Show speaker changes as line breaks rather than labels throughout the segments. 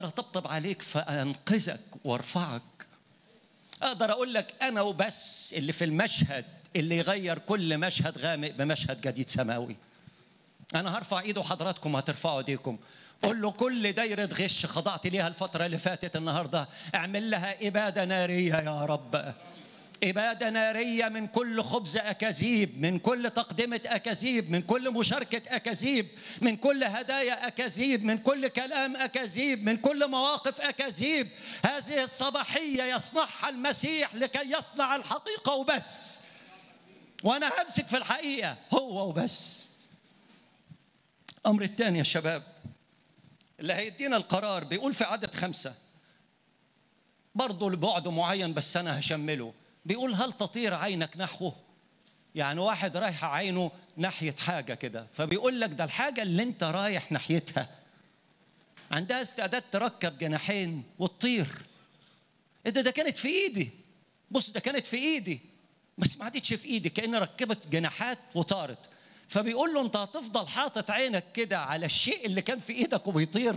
اطبطب عليك فانقذك وارفعك اقدر اقول لك انا وبس اللي في المشهد اللي يغير كل مشهد غامق بمشهد جديد سماوي انا هرفع ايده وحضراتكم هترفعوا ايديكم قول له كل دايرة غش خضعت ليها الفترة اللي فاتت النهاردة اعمل لها إبادة نارية يا رب إبادة نارية من كل خبز أكاذيب من كل تقدمة أكاذيب من كل مشاركة أكاذيب من كل هدايا أكاذيب من كل كلام أكاذيب من كل مواقف أكاذيب هذه الصباحية يصنعها المسيح لكي يصنع الحقيقة وبس وأنا همسك في الحقيقة هو وبس الأمر الثاني يا شباب اللي هيدينا القرار بيقول في عدد خمسة برضه لبعد معين بس أنا هشمله بيقول هل تطير عينك نحوه يعني واحد رايح عينه ناحية حاجة كده فبيقول لك ده الحاجة اللي انت رايح ناحيتها عندها استعداد تركب جناحين وتطير ايه ده ده كانت في ايدي بص ده كانت في ايدي بس ما عادتش في ايدي كأن ركبت جناحات وطارت فبيقول له انت هتفضل حاطط عينك كده على الشيء اللي كان في ايدك وبيطير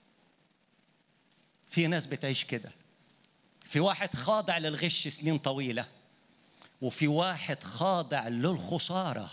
في ناس بتعيش كده في واحد خاضع للغش سنين طويله وفي واحد خاضع للخساره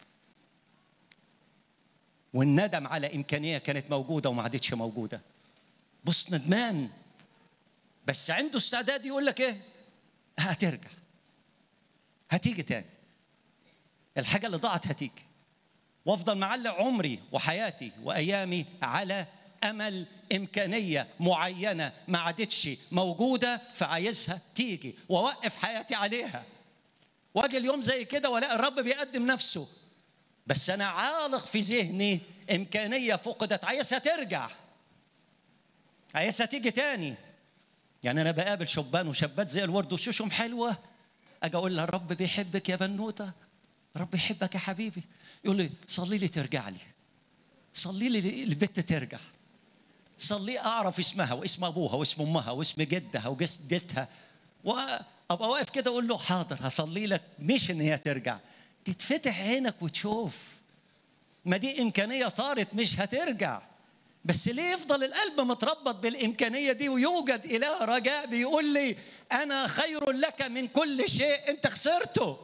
والندم على امكانيه كانت موجوده وما عادتش موجوده بص ندمان بس عنده استعداد يقول لك ايه هترجع هتيجي تاني الحاجه اللي ضاعت هتيجي وافضل معلق عمري وحياتي وايامي على امل امكانيه معينه ما عادتش موجوده فعايزها تيجي واوقف حياتي عليها واجي اليوم زي كده والاقي الرب بيقدم نفسه بس انا عالق في ذهني امكانيه فقدت عايزها ترجع عايزها تيجي تاني يعني انا بقابل شبان وشابات زي الورد وشوشهم حلوه اجي اقول لها الرب بيحبك يا بنوته رب يحبك يا حبيبي يقول لي صلي لي ترجع لي صلي لي البت ترجع صلي اعرف اسمها واسم ابوها واسم امها واسم جدها وجدتها وابقى واقف كده اقول له حاضر هصلي لك مش ان هي ترجع تتفتح عينك وتشوف ما دي امكانيه طارت مش هترجع بس ليه يفضل القلب متربط بالامكانيه دي ويوجد اله رجاء بيقول لي انا خير لك من كل شيء انت خسرته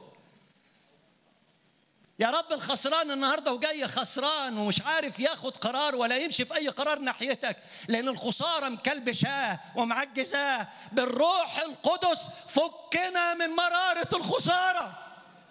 يا رب الخسران النهارده وجاي خسران ومش عارف ياخد قرار ولا يمشي في اي قرار ناحيتك لان الخساره مكلبشاه ومعجزاه بالروح القدس فكنا من مراره الخساره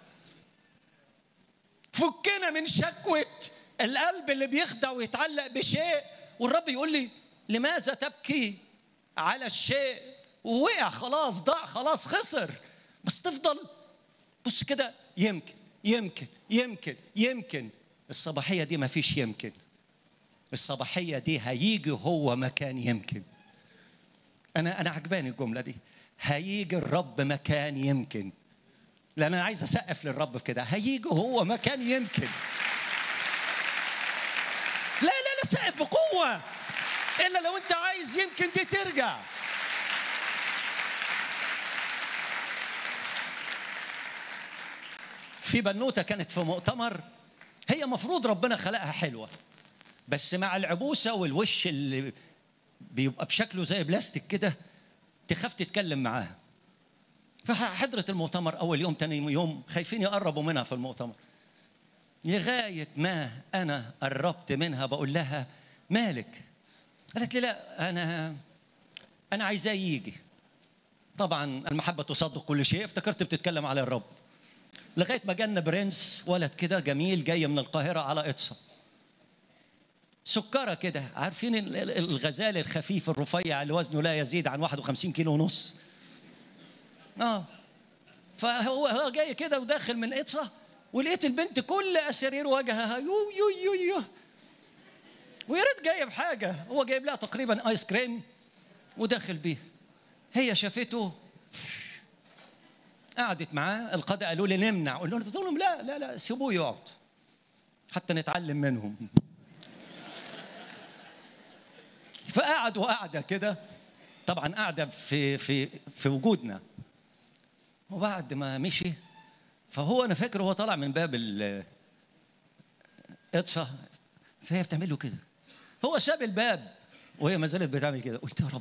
فكنا من شكوه القلب اللي بيخدع ويتعلق بشيء والرب يقول لي لماذا تبكي على الشيء ووقع خلاص ضاع خلاص خسر بس تفضل بص كده يمكن يمكن يمكن يمكن الصباحيه دي ما فيش يمكن الصباحيه دي هيجي هو مكان يمكن انا انا عجباني الجمله دي هيجي الرب مكان يمكن لان انا عايز اسقف للرب في كده هيجي هو مكان يمكن لا لا لا سقف بقوه الا لو انت عايز يمكن دي ترجع في بنوته كانت في مؤتمر هي مفروض ربنا خلقها حلوه بس مع العبوسه والوش اللي بيبقى بشكله زي بلاستيك كده تخاف تتكلم معاها فحضرت المؤتمر اول يوم تاني يوم خايفين يقربوا منها في المؤتمر لغايه ما انا قربت منها بقول لها مالك قالت لي لا انا انا عايزاه يجي طبعا المحبه تصدق كل شيء افتكرت بتتكلم على الرب لغايه ما جانا برنس ولد كده جميل جاي من القاهره على اتصا سكره كده عارفين الغزال الخفيف الرفيع اللي وزنه لا يزيد عن 51 كيلو ونص اه فهو هو جاي كده وداخل من اتصا ولقيت البنت كل اسارير وجهها يو يو يو يو ويا ريت جايب حاجه هو جايب لها تقريبا ايس كريم وداخل بيه هي شافته قعدت معاه القادة قالوا لي نمنع قلت لهم لا لا لا سيبوه يقعد حتى نتعلم منهم فقعدوا قعدة كده طبعا قاعدة في في في وجودنا وبعد ما مشي فهو انا فاكر هو طالع من باب ال اتصا فهي بتعمل له كده هو ساب الباب وهي ما زالت بتعمل كده قلت يا رب